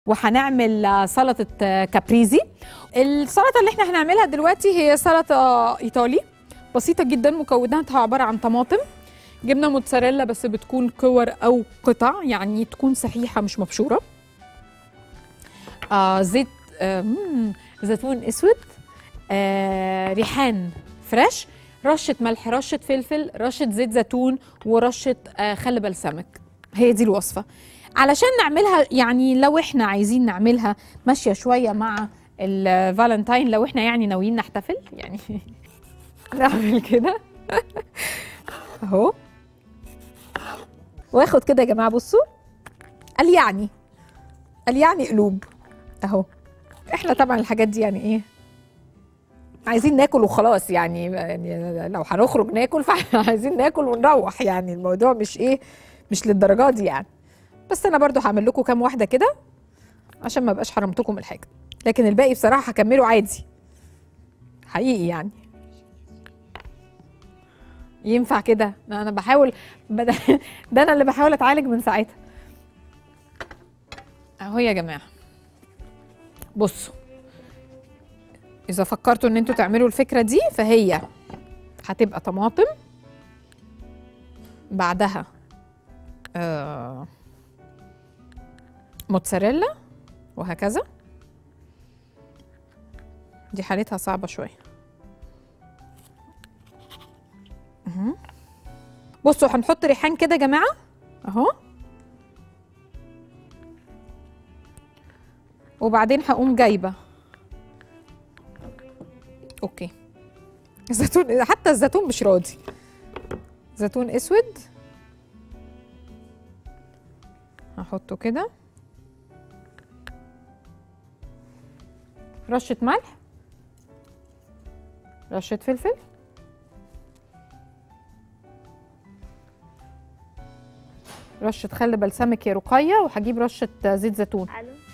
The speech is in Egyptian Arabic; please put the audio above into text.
وهنعمل آه، سلطه آه، كابريزي السلطه اللي احنا هنعملها دلوقتي هي سلطه ايطالي بسيطه جدا مكوناتها عباره عن طماطم جبنه موتزاريلا بس بتكون كور او قطع يعني تكون صحيحه مش مبشوره آه زيت آه مم، زيتون اسود آه ريحان فريش رشه ملح رشه فلفل رشه زيت زيتون ورشه آه خل بلسمك هي دي الوصفه علشان نعملها يعني لو احنا عايزين نعملها ماشيه شويه مع الفالنتاين لو احنا يعني ناويين نحتفل يعني نعمل كده اهو واخد كده يا جماعه بصوا قال يعني قال يعني قلوب اهو احنا طبعا الحاجات دي يعني ايه عايزين ناكل وخلاص يعني, يعني لو هنخرج ناكل فاحنا عايزين ناكل ونروح يعني الموضوع مش ايه مش للدرجه دي يعني بس انا برضو هعمل لكم كام واحده كده عشان ما بقاش حرمتكم الحاجه لكن الباقي بصراحه هكمله عادي حقيقي يعني ينفع كده انا بحاول بدل ده انا اللي بحاول اتعالج من ساعتها اهو يا جماعه بصوا اذا فكرتوا ان انتوا تعملوا الفكره دي فهي هتبقى طماطم بعدها آه موتزاريلا وهكذا دي حالتها صعبه شويه مهم. بصوا هنحط ريحان كده يا جماعه اهو وبعدين هقوم جايبه اوكي الزيتون حتى الزيتون مش راضي زيتون اسود هحطه كده رشة ملح رشة فلفل رشة خل بلسمك يا رقية وهجيب رشة زيت زيتون الو